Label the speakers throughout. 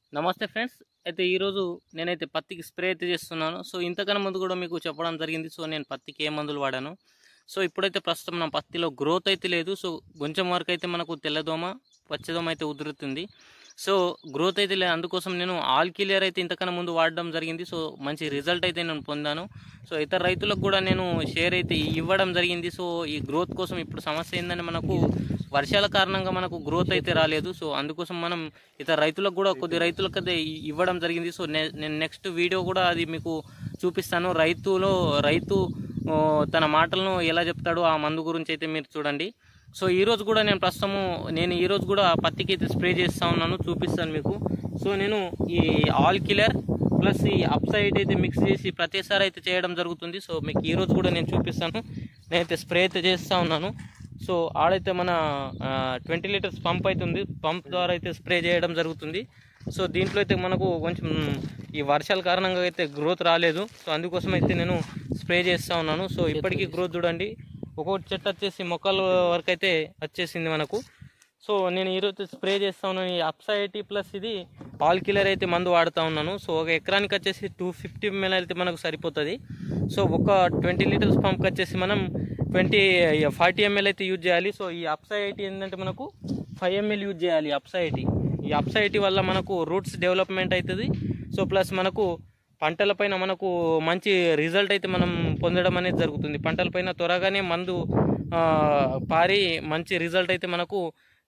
Speaker 1: నమస్తే ఫ్రెండ్స్ అయితే ఈరోజు నేనైతే పత్తికి స్ప్రే అయితే చేస్తున్నాను సో ఇంతకన్నా ముందు కూడా మీకు చెప్పడం జరిగింది సో నేను పత్తికి ఏ మందులు వాడాను సో ఇప్పుడైతే ప్రస్తుతం నా పత్తిలో గ్రోత్ అయితే లేదు సో కొంచెం వరకు అయితే మనకు తెల్లదోమ పచ్చదోమ అయితే ఉదురుతుంది సో గ్రోత్ అయితే లేదు అందుకోసం నేను ఆల్ క్లియర్ అయితే ఇంతకన్నా ముందు వాడడం జరిగింది సో మంచి రిజల్ట్ అయితే నేను పొందాను సో ఇతర రైతులకు కూడా నేను షేర్ అయితే ఇవ్వడం జరిగింది సో ఈ గ్రోత్ కోసం ఇప్పుడు సమస్య ఏంటంటే మనకు వర్షాల కారణంగా మనకు గ్రోత్ అయితే రాలేదు సో అందుకోసం మనం ఇతర రైతులకు కూడా కొద్ది రైతులకు అయితే ఇ- ఇవ్వడం జరిగింది సో నే- నేను నెక్స్ట్ వీడియో కూడా అది మీకు చూపిస్తాను రైతులో రైతు ఓ, తన మాటలను ఎలా చెప్తాడో ఆ మందు గురించి అయితే మీరు చూడండి సో ఈ రోజు కూడా నేను ప్రస్తుతము నేను ఈ రోజు కూడా పత్తికి అయితే స్ప్రే చేస్తా ఉన్నాను చూపిస్తాను మీకు సో నేను ఈ ఆల్ కిల్లర్ ప్లస్ ఈ అప్సైడ్ అయితే మిక్స్ చేసి ప్రతిసారి అయితే చేయడం జరుగుతుంది సో మీకు ఈ రోజు కూడా నేను చూపిస్తాను నేనైతే స్ప్రే అయితే చేస్తూ ఉన్నాను సో ఆడైతే మన ట్వంటీ లీటర్స్ పంప్ అయితే ఉంది పంప్ ద్వారా అయితే స్ప్రే చేయడం జరుగుతుంది సో దీంట్లో అయితే మనకు కొంచెం ఈ వర్షాల కారణంగా అయితే గ్రోత్ రాలేదు సో అందుకోసం అయితే నేను స్ప్రే చేస్తూ ఉన్నాను సో ఇప్పటికీ గ్రోత్ చూడండి ఒక్కొక్క చెట్టు వచ్చేసి మొక్కల వరకు అయితే వచ్చేసింది మనకు సో నేను ఈరోజు స్ప్రే చేస్తా ఉన్నాను ఈ అప్సైటీ ప్లస్ ఇది ఆల్ కిల్లర్ అయితే మందు వాడుతూ ఉన్నాను సో ఒక ఎకరానికి వచ్చేసి టూ ఫిఫ్టీ ఎంఎల్ అయితే మనకు సరిపోతుంది సో ఒక ట్వంటీ లీటర్స్ పంప్కి వచ్చేసి మనం ట్వంటీ ఫార్టీ ఎంఎల్ అయితే యూజ్ చేయాలి సో ఈ అప్సైటీ ఏంటంటే మనకు ఫైవ్ ఎంఎల్ యూజ్ చేయాలి అప్సైటీ ఈ అప్సైటీ వల్ల మనకు రూట్స్ డెవలప్మెంట్ అవుతుంది సో ప్లస్ మనకు పంటలపైన మనకు మంచి రిజల్ట్ అయితే మనం పొందడం అనేది జరుగుతుంది పంటలపైన త్వరగానే మందు ఆ, పారి మంచి రిజల్ట్ అయితే మనకు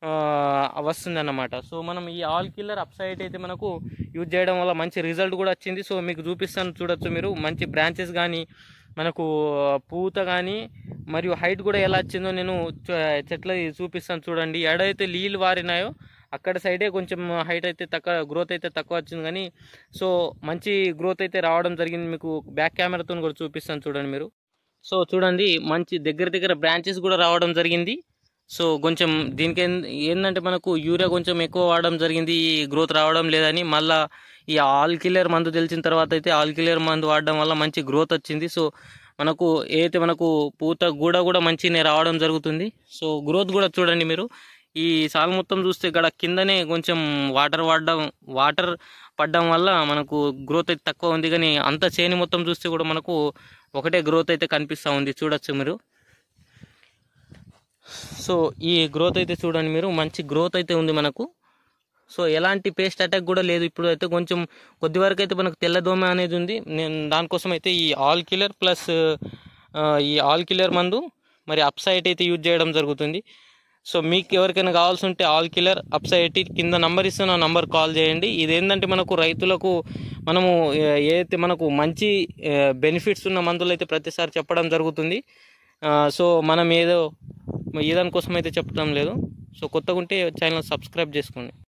Speaker 1: వస్తుంది అన్నమాట సో మనం ఈ ఆల్ కిల్లర్ అప్సైడ్ అయితే మనకు యూజ్ చేయడం వల్ల మంచి రిజల్ట్ కూడా వచ్చింది సో మీకు చూపిస్తాను చూడొచ్చు మీరు మంచి బ్రాంచెస్ కానీ మనకు పూత కానీ మరియు హైట్ కూడా ఎలా వచ్చిందో నేను చ- చెట్ల చూపిస్తాను చూడండి ఎడైతే నీళ్ళు వారినాయో అక్కడ సైడే కొంచెం హైట్ అయితే తక్కువ గ్రోత్ అయితే తక్కువ వచ్చింది కానీ సో మంచి గ్రోత్ అయితే రావడం జరిగింది మీకు బ్యాక్ కెమెరాతో కూడా చూపిస్తాను చూడండి మీరు సో చూడండి మంచి దగ్గర దగ్గర బ్రాంచెస్ కూడా రావడం జరిగింది సో కొంచెం దీనికి ఏం- ఏంటంటే మనకు యూరియా కొంచెం ఎక్కువ వాడడం జరిగింది ఈ గ్రోత్ రావడం లేదని మళ్ళా ఈ ఆల్ కిల్లర్ మందు తెలిసిన తర్వాత అయితే ఆల్ కిల్లర్ మందు వాడడం వల్ల మంచి గ్రోత్ వచ్చింది సో మనకు ఏదైతే మనకు పూత గూడ కూడా మంచిగానే రావడం జరుగుతుంది సో గ్రోత్ కూడా చూడండి మీరు ఈ సాల్ మొత్తం చూస్తే ఇక్కడ కిందనే కొంచెం వాటర్ వాడడం వాటర్ పడడం వల్ల మనకు గ్రోత్ అయితే తక్కువ ఉంది కానీ అంత చేని మొత్తం చూస్తే కూడా మనకు ఒకటే గ్రోత్ అయితే కనిపిస్తూ ఉంది చూడొచ్చు మీరు సో ఈ గ్రోత్ అయితే చూడండి మీరు మంచి గ్రోత్ అయితే ఉంది మనకు సో ఎలాంటి పేస్ట్ అటాక్ కూడా లేదు ఇప్పుడు అయితే కొంచెం కొద్ది వరకు అయితే మనకు తెల్లదోమ అనేది ఉంది నేను దానికోసం అయితే ఈ ఆల్ కిల్లర్ ప్లస్ ఈ ఆల్ కిల్లర్ మందు మరి అప్సైట్ అయితే యూజ్ చేయడం జరుగుతుంది సో మీకు ఎవరికైనా కావాల్సి ఉంటే ఆల్ కిల్లర్ అప్సైట్ కింద నంబర్ ఇస్తున్న నంబర్ కాల్ చేయండి ఇదేంటంటే మనకు రైతులకు మనము ఏ- ఏదైతే మనకు మంచి బెనిఫిట్స్ ఉన్న మందులు అయితే ప్రతిసారి చెప్పడం జరుగుతుంది ఆ, సో మనం ఏదో ఏ దానికోసం అయితే చెప్పడం లేదు సో కొత్తగా ఉంటే ఛానల్ సబ్స్క్రైబ్ చేసుకోండి